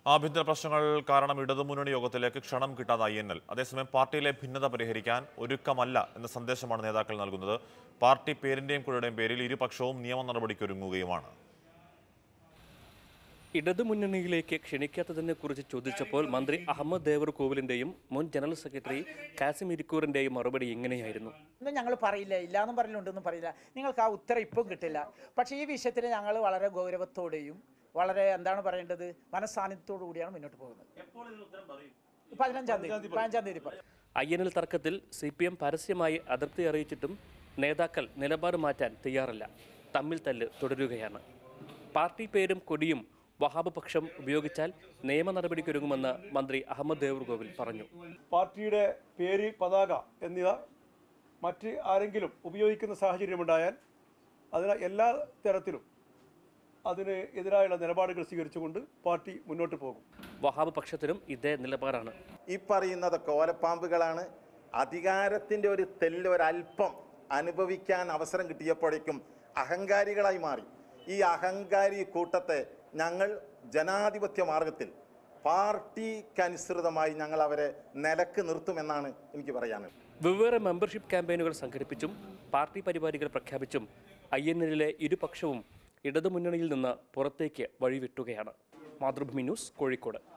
ആഭ്യന്തര പ്രശ്നങ്ങൾ കാരണം ഇടതുമുന്നണി യോഗത്തിലേക്ക് ക്ഷണം കിട്ടാതെ ഐ എൻ എൽ അതേസമയം പാർട്ടിയിലെ ഭിന്നത പരിഹരിക്കാൻ ഒരുക്കമല്ല എന്ന സന്ദേശമാണ് നേതാക്കൾ നൽകുന്നത് പാർട്ടി പേരിന്റെയും കുഴയുടെയും പേരിൽ ഇരുപക്ഷവും നിയമ നടപടിക്കൊരുങ്ങുകയുമാണ് ഇടതുമുന്നണിയിലേക്ക് ക്ഷണിക്കാത്തതിനെ കുറിച്ച് ചോദിച്ചപ്പോൾ മന്ത്രി അഹമ്മദ് ദേവർ കോവിലിന്റെയും മുൻ ജനറൽ സെക്രട്ടറി കാസിം ഇരിക്കൂറിന്റെയും മറുപടി ഇങ്ങനെയായിരുന്നു ഒന്നും ഞങ്ങൾ പറയില്ല ഇല്ലാന്നും പറയലുണ്ടെന്നും പറയില്ല നിങ്ങൾക്ക് ആ ഉത്തരം ഇപ്പം കിട്ടില്ല പക്ഷേ ഈ വിഷയത്തിൽ ഞങ്ങൾ വളരെ ഗൗരവത്തോടെയും വളരെ എന്താണ് പറയേണ്ടത് മനസ്സാന്നിധ്യത്തോടു കൂടിയാണ് മുന്നോട്ട് പോകുന്നത് പതിനഞ്ചാം തീയതി പതിനഞ്ചാം തീയതി പറയും ഐ എൻ എൽ തർക്കത്തിൽ സി പി എം പരസ്യമായി അതൃപ്തി അറിയിച്ചിട്ടും നേതാക്കൾ നിലപാട് മാറ്റാൻ തയ്യാറല്ല തമ്മിൽ തല്ല് തുടരുകയാണ് പാർട്ടി പേരും കൊടിയും വഹാബ് പക്ഷം ഉപയോഗിച്ചാൽ നിയമ നടപടിക്കൊരുങ്ങുമെന്ന് മന്ത്രി അഹമ്മദ് ദേവർകോവിൽ പറഞ്ഞു പാർട്ടിയുടെ പേര് പതാക എന്നിവ മറ്റ് ആരെങ്കിലും ഉപയോഗിക്കുന്ന സാഹചര്യമുണ്ടായാൽ അതിന് എല്ലാ തരത്തിലും അതിന് എതിരായുള്ള നിലപാടുകൾ സ്വീകരിച്ചുകൊണ്ട് പാർട്ടി മുന്നോട്ട് പോകും വഹാബ് പക്ഷത്തിനും ഇതേ നിലപാടാണ് ഈ പറയുന്നതൊക്കെ ഓലപ്പാമ്പുകളാണ് അധികാരത്തിൻ്റെ ഒരു തെല്ല് ഒരല്പം അനുഭവിക്കാൻ അവസരം കിട്ടിയപ്പോഴേക്കും അഹങ്കാരികളായി മാറി ഈ അഹങ്കാരി കൂട്ടത്തെ ഞങ്ങൾ ജനാധിപത്യ മാർഗത്തിൽ പാർട്ടിക്കനുസൃതമായി ഞങ്ങൾ അവരെ നിലക്ക് നിർത്തുമെന്നാണ് എനിക്ക് പറയാനുള്ളത് വെവ്വേറെ മെമ്പർഷിപ്പ് ക്യാമ്പയിനുകൾ സംഘടിപ്പിച്ചും പാർട്ടി പരിപാടികൾ പ്രഖ്യാപിച്ചും ഐ എൻ എല്ലിലെ ഇരുപക്ഷവും ഇടതുമുന്നണിയിൽ നിന്ന് പുറത്തേക്ക് വഴിവിട്ടുകയാണ് മാതൃഭൂമി ന്യൂസ് കോഴിക്കോട്